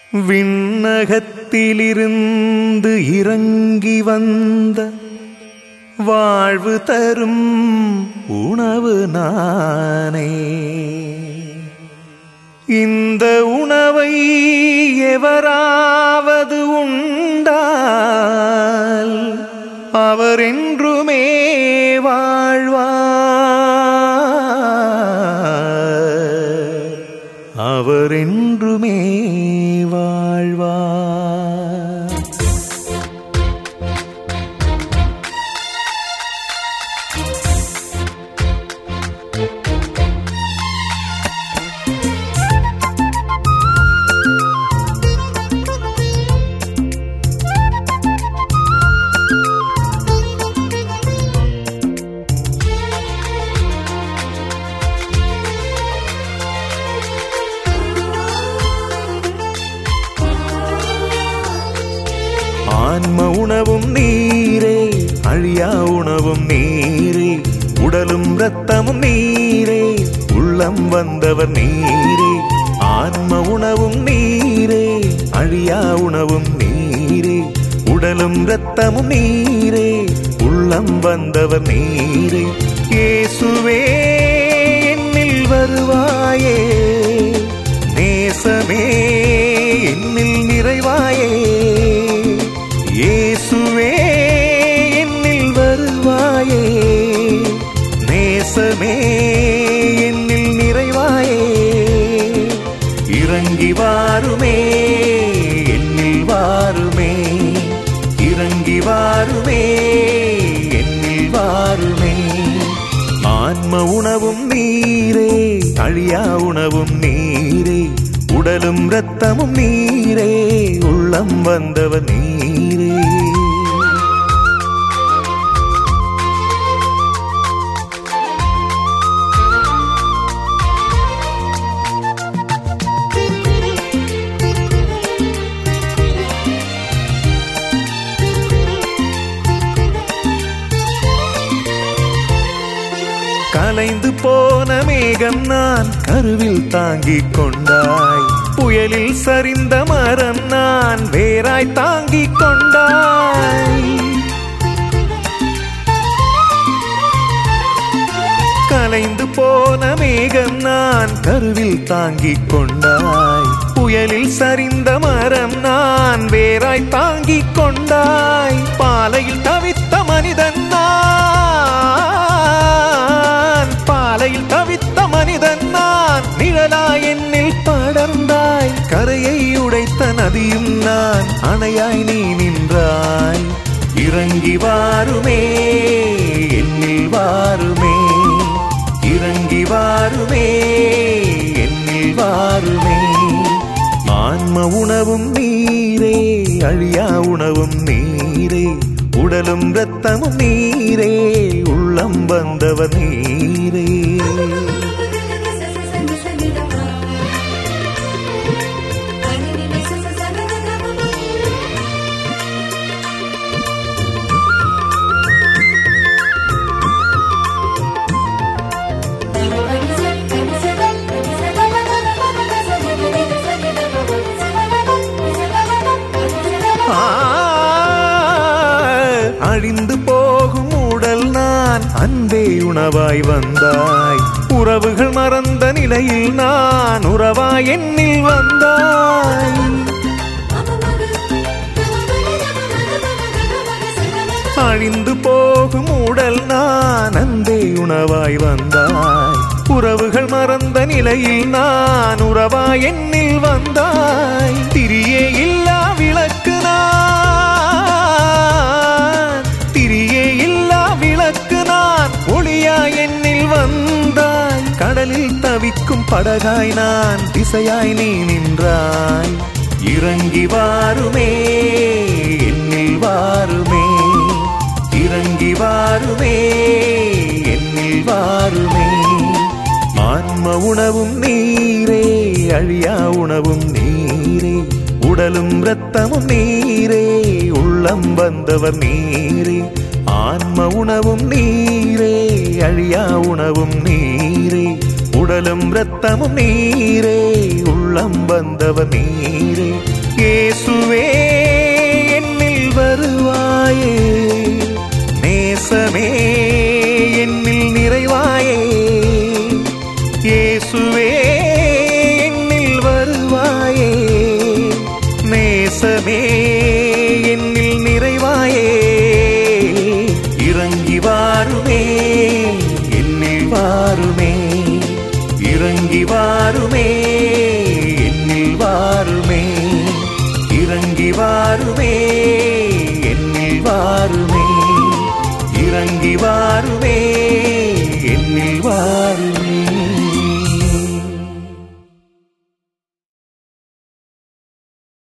விண்ணகத்திலிருந்து இறங்கி வந்த வாழ்வு தரும் உணவு நானே இந்த உணவை எவராவது உண்டால் அவர் என்றுமே வாழ்வார் அவர் என்றுமே வாழ்வார் ஆன்ம உணவும் நீரே அழியா உணவும் நீரே உடலும் இரத்தமும் நீரே உள்ளம் வந்தவர் நீரே ஆன்ம உணவும் நீரே அழியா உணவும் நீரே உடலும் இரத்தமும் நீரே உள்ளம் வந்தவர் நீரே இயேசுவே என்னில் வருவாயே நேசமே என்னில் நிறைவாயே இயேசுவே என்னில் வருவாயே நேசமே என்னில் நிறைவாயே இறங்கி வாருமே என்னில் வாருமே இறங்கி வாருமே என்னில் வாருமே ஆன்ம உணவும் நீரே அழியா உணவும் நீரே உடலும் இரத்தமும் நீரே உள்ளம் வந்தவர் நீரே கலைந்து போன மேகம் நான் கருவில் தாங்கிக் கொண்டாய் புயலில் சரிந்த மரம் நான் வேராய் தாங்கிக் கொண்டாய் கலைந்து போன மேகம் நான் கருவில் தாங்கிக் கொண்டாய் புயலில் சரிந்த மரம் நான் வேராய் தாங்கிக் கொண்டாய் பாலையில் தவித்த மனிதன் நான் பாலையில் தவித்த மனிதன் நான் நிழலா என்னில் படர்ந்தாய் கரையை உடைத்த நதியும் நான் அணையாய் நீ நின்றாய் இறங்கி வாருமே என்னில் வாருமே இறங்கி வாருமே என்னில் வாருமே ஆன்ம உணவும் நீரே அழியா உணவும் நீரே உடலும் இரத்தமும் நீரே உள்ளம் வந்தவர் நீரே ஆ, அழிந்து போகும் உடல் நான் அன்பே உணவாய் வந்தாய் உறவுகள் மறந்த நிலையில் நான் உறவாய் எண்ணில் வந்தாய் அழிந்து போகும் உடல் நான் அன்பே உணவாய் வந்தாய் உறவுகள் மறந்த நிலையில் நான் உறவாய் எண்ணில் வந்தாய் திரியே இல்லா விளக்கு நான் திரியே இல்லா விளக்கு நான் ஒளியா எண்ணில் வந்தாய் கடலில் தவிக்கும் படகாய் நான் திசையாய் நீ நின்றாய் இறங்கி வாருமே என்னில் வாருமே இறங்கி வாருமே என்னில் வாருமே ஆன்ம உணவும் நீரே அழியா உணவும் நீரே உடலும் இரத்தமும் நீரே உள்ளம் வந்தவர் நீரே ஆன்ம உணவும் நீரே அழியா உணவும் நீரே உடலும் இரத்தமும் நீரே உள்ளம் வந்தவர் நீரே இயேசுவே என்னில் வருவாயே நேசமே என்னில் நிறைவாயே இயேசுவே என்னில் வருவாயே நேசமே என்னில் நிறைவாயே இறங்கி வாருமே என்னில் வாருமே இறங்கி வாருமே என்னில் வாருமே இறங்கி வாருமே